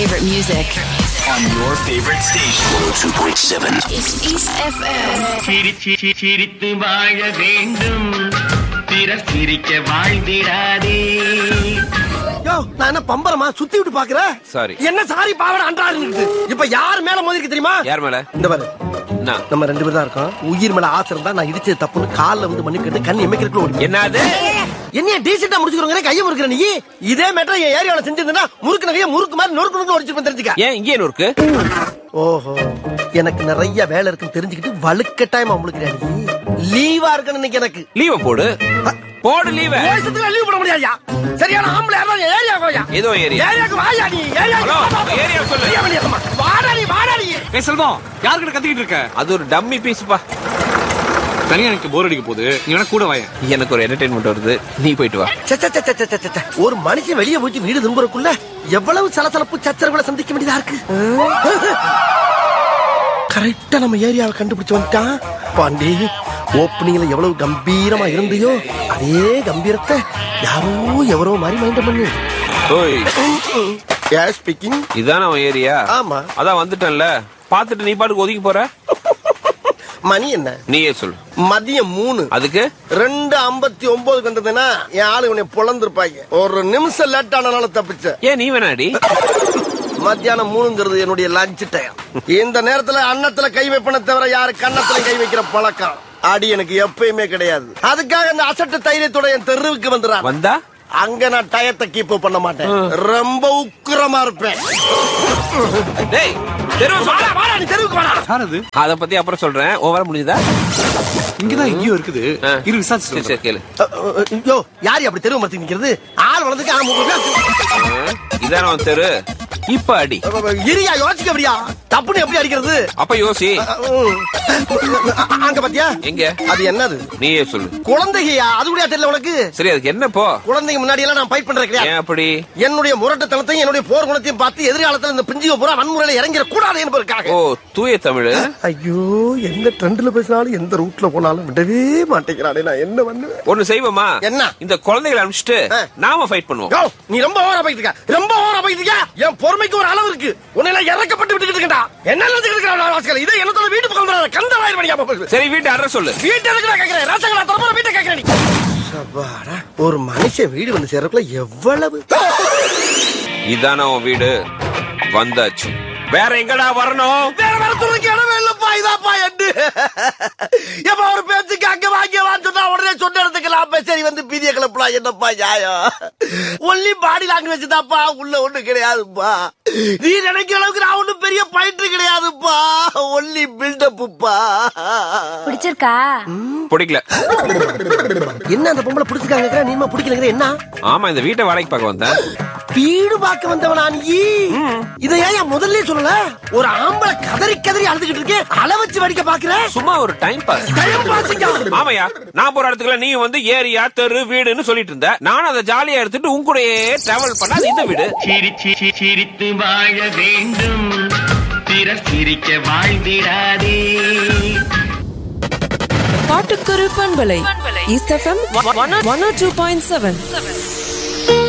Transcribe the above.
Favorite music. on your favorite station. 102.7. It's East FM. சிரிச்சி சி- சிரித்து வாழ வேண்டும் பிறர் சிரிக்க வாழ்ந்திடாதே யோ நான் என்ன பம்பரமா சுத்தி விட்டு பாக்குற Sorry. என்ன சாரி பாவன அன்றாரு இப்ப யார் மேல மோதிருக்கு தெரியுமா யார் மேல இந்த பாரு என்ன? நம்ம ரெண்டு பேர் தான் இருக்கோம் உயிர் மேல ஆசை இருந்தா நான் இடிச்சது தப்புன்னு கால்ல வந்து மண்ணு கேட்டு கண் எமைக்கிறதுக்குள்ள ஓடி என்னது என்னைய டீசெண்டா முடிச்சுக்கிறோங்க கையை முறுக்கிற நீ இதே மேட்டர் என் ஏரியாவில் செஞ்சிருந்தா முறுக்கு நகைய முறுக்கு மாதிரி நொறுக்கு நொறுக்கு ஒடிச்சிருப்பேன் தெரிஞ்சுக்க ஏன் இங்கே இருக்கு ஓஹோ எனக்கு நிறைய வேலை இருக்குன்னு தெரிஞ்சுக்கிட்டு வலுக்கட்டாயமா முழுக்கிறேன் நீ லீவா இருக்கணும் இன்னைக்கு எனக்கு லீவ போடு போடு லீவ தேசத்துக்கு லீவ் போட முடியாதுயா சரியான ஆம்பளை யாரா ஏரியா கோயா ஏதோ ஏரியா ஏரியாக்கு வாயா நீ ஏரியாக்கு ஹலோ, வா, வா, வா. ஏரியா சொல்லு. ஏரியா வெளியேம்மா. வாடா நீ வாடா நீ ஏய் செல்வம் யாருக்கிட்ட கத்திக்கிட்டு இருக்க அது ஒரு டம்மி பீஸ்ப்பா தனியா எனக்கு போர் அடிக்க போகுது நீ வேணா கூட வாயேன் எனக்கு ஒரு என்டர்டைன்மெண்ட் வருது நீ போயிட்டு வா சே, சே, சே, சே, சே, சே, சே. ஒரு மனுஷன் வெளியே போயிட்டு வீடு திரும்புறக்குள்ள எவ்வளவு சலசலப்பு சச்சரவுகளை சந்திக்க வேண்டியதா இருக்கு கரெக்டா நம்ம ஏரியாவை கண்டுபிடிச்சு வந்துட்டான் பாண்டி ஓப்பனிங்ல எவ்வளவு கம்பீரமா இருந்தியோ அதே கம்பீரத்தை யாரோ எவரோ மாதிரி மைண்ட் பண்ணு ஓய் ஸ்பீக்கிங் இதான அவன் ஏரியா ஆமா. அதான் வந்துட்டேன்ல பாத்துட்டு நீ பாட்டுக்கு ஒதுக்கி போற மணி என்ன நீயே சொல்லு மதியம் மூணு அதுக்கு ரெண்டு ஐம்பத்தி ஒன்பதுக்கு வந்ததுன்னா என் ஆளு உன்னை பொழந்திருப்பாங்க ஒரு நிமிஷம் லேட் ஆனனால தப்பிச்ச ஏன் நீ வேணாடி மத்தியானம் மூணுங்கிறது என்னுடைய லஞ்ச் டைம் இந்த நேரத்துல அன்னத்துல கை வைப்பன தவிர யாரு கன்னத்துல கை வைக்கிற பழக்கம் அடி எனக்கு எப்பயுமே கிடையாது அதுக்காக அந்த அசட்டு தைரியத்தோட என் தெருவுக்கு வந்துடுறான் வந்தா அங்க நான் டயத்தை கீப் பண்ண மாட்டேன் ரொம்ப உக்கிரமா இருப்பேன் டேய் தெருவ வாடா, சொல்ல வாடா, நீ தெருவுக்கு வாடா யார் அது அத பத்தி அப்புறம் சொல்றேன் ஓ வர முடியுதா இங்கதான் எங்கேயோ இருக்குது ஆ. இரு சரி விசாரிச்சு சரி கேளு யோ யார் அப்படி தெருவு மரத்துக்கு நிக்கிறது ஆள் வளர்ந்துக்கு ஆ, முப்பது பேர். இதான அவன் தெரு இப்ப அடி இரியா யோசிக்க அப்படியா தப்புன்னு எப்படி அடிக்கிறது அப்ப யோசி ம். அங்க பாத்தியா எங்க அது என்னது நீயே சொல்லு குழந்தையா அது கூட தெரியல உனக்கு சரி அதுக்கு என்ன போ குழந்தைங்க முன்னாடி எல்லாம் நான் ஃபைட் பண்றது கிடையாது ஏன் அப்படி என்னுடைய முரட்டுத்தனத்தையும் என்னுடைய போர் குணத்தையும் பார்த்து எதிர்காலத்துல இந்த பிஞ்சுக பூரா வன்முறையில இறங்கிட கூடாது என்பதற்காக ஓ தூய தமிழ் ஐயோ எந்த ட்ரெண்ட்ல பேசினாலும் எந்த ரூட்ல போனாலும் விடவே மாட்டேங்கிறானே நான் என்ன பண்ணுவேன் ஒண்ணு செய்வோமா என்ன? இந்த குழந்தைகளை அனுப்பிச்சிட்டு ஆ. நாம ஃபைட் பண்ணுவோம் யோ, நீ ரொம்ப ஓவரா போயிட்டு இருக்க ரொம்ப ஓவரா போயிட்டு இருக்க என் பொறுமைக்கு ஒரு அளவு இருக்கு உன்னை எல்லாம் இறக்கப்பட்டு விட்டுக்கிட்டு இருக்கா என்ன நினைச்சுக்கிட்டு இருக்கிற வாசிகள் இதை என்னத்தோட வீட்டு பக்கம் வந்துடாத. கந்தராயிரம் மணியா சரி வீட்டு அட்ரஸ் சொல்லு வீட்டை எதுக்கு நான் கேட்கிறேன் ரசங்களா தரப்போற வீட்டை கேட்கிறேன் நீ சபாடா, ஒரு மனுஷன் வீடு வந்து சேர்றதுக்குள்ள எவ்வளவு இதான உன் வீடு வந்தாச்சு வேற எங்கடா வரணும் வேற வேற துறைக்கு இடமே இல்லப்பா இதாப்பா எட்டு எப்ப ஒரு பேச்சுக்கு அங்க வாங்க வான்னு சொன்னா உடனே சொன்ன இடத்துக்கு நான் சரி வந்து பீதிய கிளப்பலாம் என்னப்பா நியாயம் ஒன்லி பாடி லாங்குவேஜ் தான்ப்பா உள்ள ஒண்ணு கிடையாதுப்பா நீ நினைக்கிற அளவுக்கு நான் ஒண்ணும் பெரிய பயிற்று கிடையாதுப்பா ஒன்லி பில்டப்புப்பா பிடிச்சிருக்கா பிடிக்கல என்ன அந்த பொம்பளை பிடிச்சிருக்காங்க நீமா பிடிக்கலங்கிற என்ன ஆமா இந்த வீட்டை வாடகைக்கு பார்க்க வந்தேன் வீடு பார்க்க வந்தவனா நீ இதை ஏன் முதல்ல சொல்லல ஒரு ஆம்பளை கதறி கதறி அழுதுகிட்டு இருக்கேன் அள வச்சு வடிக்க பாக்குற சும்மா ஒரு டைம் பாஸ் டைம் பாசிங்க ஆமாயா நான் போற இடத்துக்குள்ள நீ வந்து ஏரியா தெரு வீடுன்னு சொல்லிட்டு இருந்த நானும் அதை ஜாலியா எடுத்துட்டு உன் கூடயே டிராவல் பண்ணா அது இந்த வீடு சிரிச்சி சி- சிரித்து வாழ வேண்டும் பிறர் சிரிக்க வாழ்ந்திடாதே காட்டுக்குரு பண்பலை East FM one two point seven